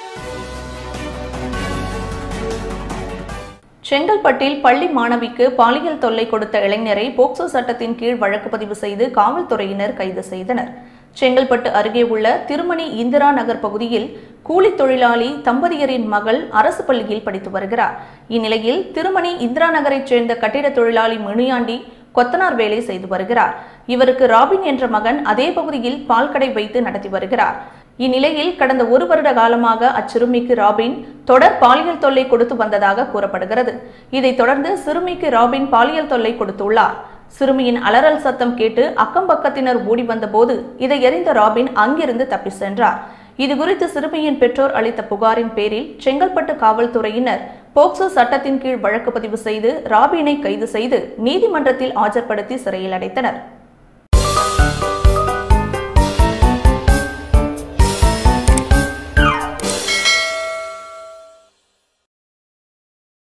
செங்கல்பட்டில் பள்ளி மாணவிக்கு பாலியல் தொல்லை கொடுத்த இளைஞரை போக்சோ சட்டத்தின் கீழ் வழக்கு பதிவு செய்து காவல்துறையினர் கைது செய்தனர் செங்கல்பட்டு அருகே உள்ள திருமணி இந்திரா நகர் பகுதியில் கூலித் தொழிலாளி தம்பதியரின் மகள் அரசு பள்ளியில் படித்து வருகிறார் இந்நிலையில் திருமணி இந்திரா நகரைச் சேர்ந்த கட்டிட தொழிலாளி முனியாண்டி கொத்தனார் வேலை செய்து வருகிறார் இவருக்கு ராபின் என்ற மகன் அதே பகுதியில் பால்கடை வைத்து நடத்தி வருகிறார் இந்நிலையில் கடந்த ஒரு வருட காலமாக அச்சிறுமிக்கு ராபின் தொடர் பாலியல் தொல்லை கொடுத்து வந்ததாக கூறப்படுகிறது இதைத் தொடர்ந்து சிறுமிக்கு ராபின் பாலியல் தொல்லை கொடுத்துள்ளார் சிறுமியின் அலறல் சத்தம் கேட்டு அக்கம் பக்கத்தினர் ஓடி வந்தபோது இதை எறிந்த ராபின் அங்கிருந்து தப்பி சென்றார் இதுகுறித்து சிறுமியின் பெற்றோர் அளித்த புகாரின் பேரில் செங்கல்பட்டு காவல்துறையினர் போக்சோ சட்டத்தின் கீழ் வழக்கு பதிவு செய்து ராபினை கைது செய்து நீதிமன்றத்தில் ஆஜர்படுத்தி சிறையில் அடைத்தனர்